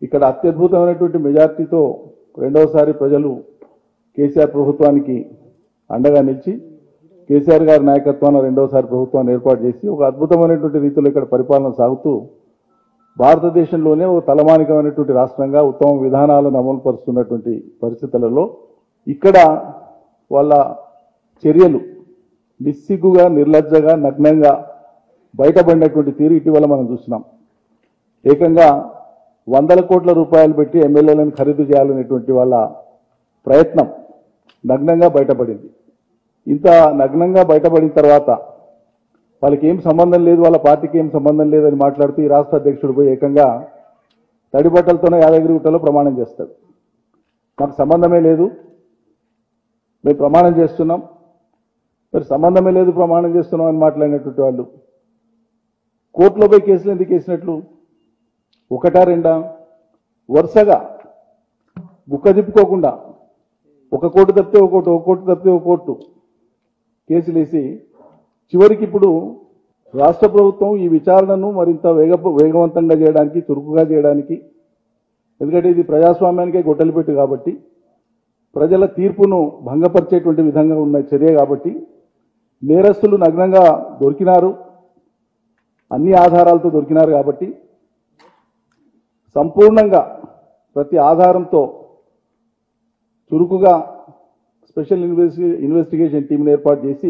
ఇక్కడ అత్యద్భుతమైనటువంటి మెజార్టీతో రెండవసారి ప్రజలు కేసీఆర్ ప్రభుత్వానికి అండగా నిలిచి కేసీఆర్ గారి నాయకత్వాన రెండవసారి ప్రభుత్వాన్ని ఏర్పాటు చేసి ఒక అద్భుతమైనటువంటి రీతిలో ఇక్కడ పరిపాలన సాగుతూ భారతదేశంలోనే ఒక తలమానికమైనటువంటి రాష్ట్రంగా ఉత్తమ విధానాలను అమలు పరుస్తున్నటువంటి పరిస్థితులలో ఇక్కడ వాళ్ళ చర్యలు నిస్సిగ్గుగా నిర్లజ్జగా నగ్నంగా బయటపడినటువంటి తీరు ఇటీవల మనం చూస్తున్నాం ఏకంగా వందల కోట్ల రూపాయలు పెట్టి ఎమ్మెల్యేలను ఖరీదు చేయాలనేటువంటి వాళ్ళ ప్రయత్నం నగ్నంగా బయటపడింది ఇంత నగ్నంగా బయటపడిన తర్వాత వాళ్ళకి ఏం సంబంధం లేదు వాళ్ళ పార్టీకి ఏం సంబంధం లేదని మాట్లాడుతూ ఈ రాష్ట్ర అధ్యక్షుడు పోయి ఏకంగా తడిబట్టలతోనే యాదగిరిగుట్టలో ప్రమాణం చేస్తాడు మాకు సంబంధమే లేదు మేము ప్రమాణం చేస్తున్నాం మరి సంబంధమే లేదు ప్రమాణం చేస్తున్నాం అని మాట్లాడినటువంటి వాళ్ళు కోర్టులో పోయి కేసులు ఎందుకు వేసినట్లు ఒకటా రెండా వరుసగా బుక్క తిప్పుకోకుండా ఒక కోర్టు తప్పితే ఒక కోర్టు ఒక కోర్టు తప్పితే ఒక కోర్టు కేసులు వేసి చివరికి ఇప్పుడు రాష్ట్ర ప్రభుత్వం ఈ విచారణను మరింత వేగ వేగవంతంగా చేయడానికి చురుకుగా చేయడానికి ఎందుకంటే ఇది ప్రజాస్వామ్యానికే గొడ్డలి పెట్టు కాబట్టి ప్రజల తీర్పును భంగపరిచేటువంటి విధంగా ఉన్న చర్య కాబట్టి నేరస్తులు నగ్నంగా దొరికినారు అన్ని ఆధారాలతో దొరికినారు కాబట్టి సంపూర్ణంగా ప్రతి ఆధారంతో చురుకుగా స్పెషల్ ఇన్వెస్టి ఇన్వెస్టిగేషన్ టీంని ఏర్పాటు చేసి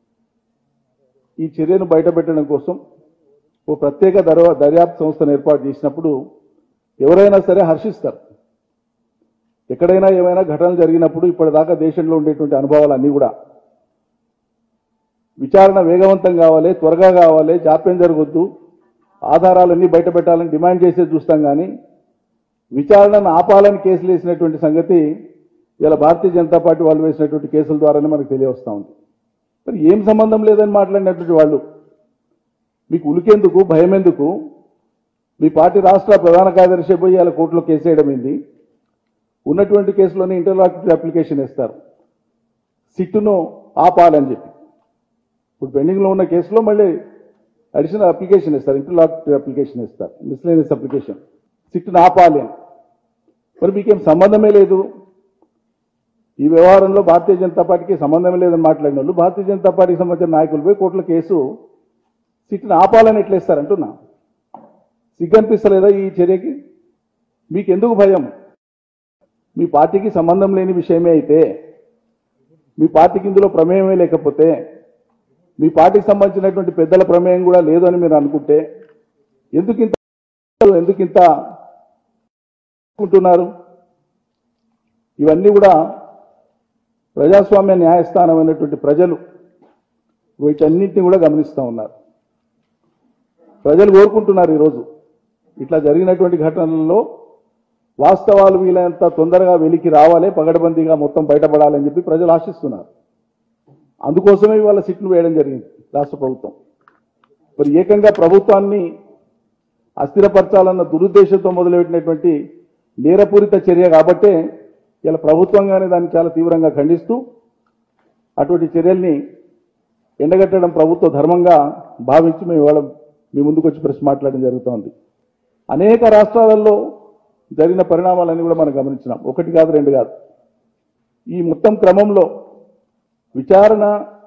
ఈ చర్యను బయటపెట్టడం కోసం ఓ ప్రత్యేక దర్వా దర్యాప్తు సంస్థను ఏర్పాటు చేసినప్పుడు ఎవరైనా సరే హర్షిస్తారు ఎక్కడైనా ఏమైనా ఘటనలు జరిగినప్పుడు ఇప్పటిదాకా దేశంలో ఉండేటువంటి అనుభవాలన్నీ కూడా విచారణ వేగవంతం కావాలి త్వరగా కావాలి జాప్యం జరగొద్దు ఆధారాలన్నీ బయట పెట్టాలని డిమాండ్ చేసే చూస్తాం కానీ విచారణను ఆపాలని కేసులు వేసినటువంటి సంగతి ఇలా భారతీయ జనతా పార్టీ వాళ్ళు వేసినటువంటి కేసుల ద్వారానే మనకు తెలియవస్తా ఉంది మరి ఏం సంబంధం లేదని మాట్లాడినటువంటి వాళ్ళు మీకు ఉలికెందుకు భయం ఎందుకు మీ పార్టీ రాష్ట్ర ప్రధాన కార్యదర్శి పోయి ఇలా కోర్టులో కేసు వేయడం ఏంది ఉన్నటువంటి కేసులోనే ఇంటర్లాక్టరీ అప్లికేషన్ ఇస్తారు సిట్టును ఆపాలని చెప్పి ఇప్పుడు పెండింగ్లో ఉన్న కేసులో మళ్ళీ అడిషనల్ అప్లికేషన్ ఇస్తారు ఇంటర్లాక్టరీ అప్లికేషన్ ఇస్తారు మిస్లేనియస్ అప్లికేషన్ సిట్టును ఆపాలి అని మరి మీకేం సంబంధమే లేదు ఈ వ్యవహారంలో భారతీయ జనతా పార్టీకి సంబంధం లేదని మాట్లాడిన వాళ్ళు భారతీయ జనతా పార్టీకి సంబంధించిన నాయకులు పోయి కోర్టుల కేసు సిట్టును ఆపాలని ఎట్లా ఇస్తారంటున్నా సిగ్గు అనిపిస్తలేదా ఈ చర్యకి మీకు ఎందుకు భయం మీ పార్టీకి సంబంధం లేని విషయమే అయితే మీ పార్టీకి ఇందులో ప్రమేయమే లేకపోతే మీ పార్టీకి సంబంధించినటువంటి పెద్దల ప్రమేయం కూడా లేదు అని మీరు అనుకుంటే ఎందుకు ఇంత ఎందుకు ఇంత అనుకుంటున్నారు ఇవన్నీ కూడా ప్రజాస్వామ్య న్యాయస్థానమైనటువంటి ప్రజలు వీటన్నింటినీ కూడా గమనిస్తూ ఉన్నారు ప్రజలు కోరుకుంటున్నారు ఈరోజు ఇట్లా జరిగినటువంటి ఘటనలలో వాస్తవాలు వీలైనంత తొందరగా వెలికి రావాలి పగడబందీగా మొత్తం బయటపడాలని చెప్పి ప్రజలు ఆశిస్తున్నారు అందుకోసమే ఇవాళ సిట్లు వేయడం జరిగింది రాష్ట్ర ప్రభుత్వం మరి ఏకంగా ప్రభుత్వాన్ని అస్థిరపరచాలన్న దురుద్దేశంతో మొదలుపెట్టినటువంటి నేరపూరిత చర్య కాబట్టే ఇలా ప్రభుత్వంగానే దాన్ని చాలా తీవ్రంగా ఖండిస్తూ అటువంటి చర్యల్ని ఎండగట్టడం ప్రభుత్వ ధర్మంగా భావించి మేము ఇవాళ మీ ముందుకు వచ్చి ప్రెస్ మాట్లాడడం జరుగుతోంది అనేక రాష్ట్రాలలో జరిగిన పరిణామాలన్నీ కూడా మనం గమనించినాం ఒకటి కాదు రెండు కాదు ఈ మొత్తం క్రమంలో విచారణ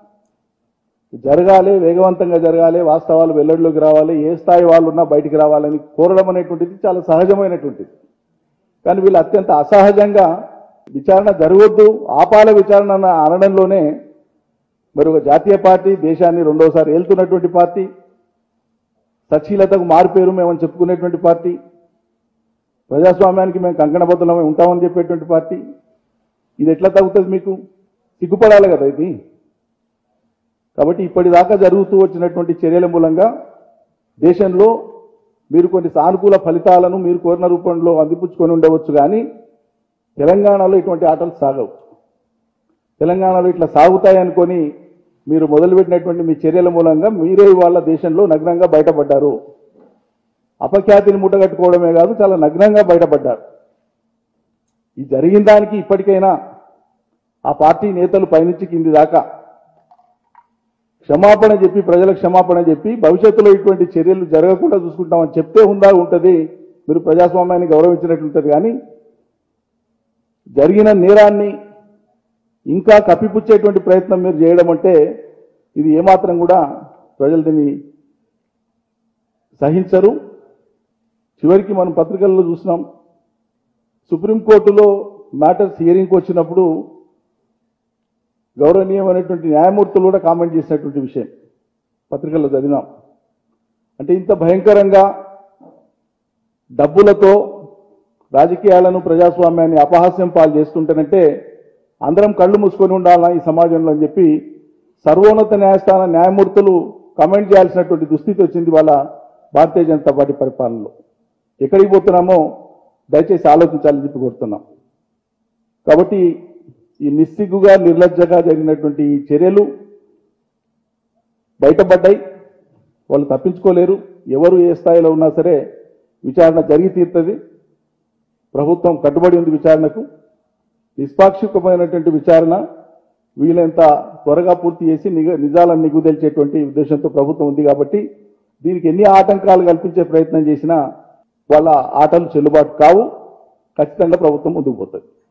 జరగాలి వేగవంతంగా జరగాలి వాస్తవాలు వెల్లడిలోకి రావాలి ఏ స్థాయి వాళ్ళు ఉన్నా బయటికి రావాలని కోరడం అనేటువంటిది చాలా సహజమైనటువంటిది కానీ వీళ్ళు అత్యంత అసహజంగా విచారణ జరగొద్దు ఆపాల విచారణ అన్న అనడంలోనే మరి ఒక జాతీయ పార్టీ దేశాన్ని రెండోసారి ఏలుతున్నటువంటి పార్టీ సచీలతకు మారిపేరు మేమని చెప్పుకునేటువంటి పార్టీ ప్రజాస్వామ్యానికి మేము కంకణబద్ధులమై ఉంటామని చెప్పేటువంటి పార్టీ ఇది ఎట్లా తగ్గుతుంది మీకు సిగ్గుపడాలి కదా ఇది కాబట్టి ఇప్పటిదాకా జరుగుతూ వచ్చినటువంటి చర్యల మూలంగా దేశంలో మీరు కొన్ని సానుకూల ఫలితాలను మీరు కోరిన రూపంలో అందిపుచ్చుకొని ఉండవచ్చు కానీ తెలంగాణలో ఇటువంటి ఆటలు సాగవు తెలంగాణలో ఇట్లా సాగుతాయి అనుకొని మీరు మొదలుపెట్టినటువంటి మీ చర్యల మూలంగా మీరే ఇవాళ దేశంలో నగ్నంగా బయటపడ్డారు అపఖ్యాతిని మూటగట్టుకోవడమే కాదు చాలా నగ్నంగా బయటపడ్డారు ఈ జరిగిన దానికి ఇప్పటికైనా ఆ పార్టీ నేతలు పైనుంచి కింది దాకా క్షమాపణ చెప్పి ప్రజలకు క్షమాపణ చెప్పి భవిష్యత్తులో ఇటువంటి చర్యలు జరగకుండా చూసుకుంటామని చెప్తే ఉందా ఉంటుంది మీరు ప్రజాస్వామ్యాన్ని గౌరవించినట్లుంటుంది కానీ జరిగిన నేరాన్ని ఇంకా కప్పిపుచ్చేటువంటి ప్రయత్నం మీరు చేయడం అంటే ఇది ఏమాత్రం కూడా ప్రజలు దీన్ని సహించరు చివరికి మనం పత్రికల్లో చూసినాం సుప్రీంకోర్టులో మ్యాటర్స్ హియరింగ్కి వచ్చినప్పుడు గౌరవనీయమైనటువంటి న్యాయమూర్తులు కూడా కామెంట్ చేసినటువంటి విషయం పత్రికల్లో చదివినాం అంటే ఇంత భయంకరంగా డబ్బులతో రాజకీయాలను ప్రజాస్వామ్యాన్ని అపహాస్యం పాలు చేస్తుంటేనంటే అందరం కళ్ళు మూసుకొని ఉండాలా ఈ సమాజంలో అని చెప్పి సర్వోన్నత న్యాయస్థాన న్యాయమూర్తులు కమెంట్ చేయాల్సినటువంటి దుస్థితి వచ్చింది వాళ్ళ భారతీయ జనతా పార్టీ పరిపాలనలో ఎక్కడికి పోతున్నామో దయచేసి ఆలోచించాలని చెప్పి కోరుతున్నాం కాబట్టి ఈ నిస్సిగ్గుగా నిర్లజ్జగా జరిగినటువంటి ఈ చర్యలు బయటపడ్డాయి వాళ్ళు తప్పించుకోలేరు ఎవరు ఏ స్థాయిలో ఉన్నా సరే విచారణ జరిగి తీరుతుంది ప్రభుత్వం కట్టుబడి ఉంది విచారణకు నిష్పాక్షికమైనటువంటి విచారణ వీలైనంత త్వరగా పూర్తి చేసి నిగ- నిజాలను నిగుదెల్చేటువంటి ఉద్దేశంతో ప్రభుత్వం ఉంది కాబట్టి దీనికి ఎన్ని ఆటంకాలు కల్పించే ప్రయత్నం చేసినా వాళ్ళ ఆటలు చెల్లుబాటు కావు ఖచ్చితంగా ప్రభుత్వం ముందుకు పోతుంది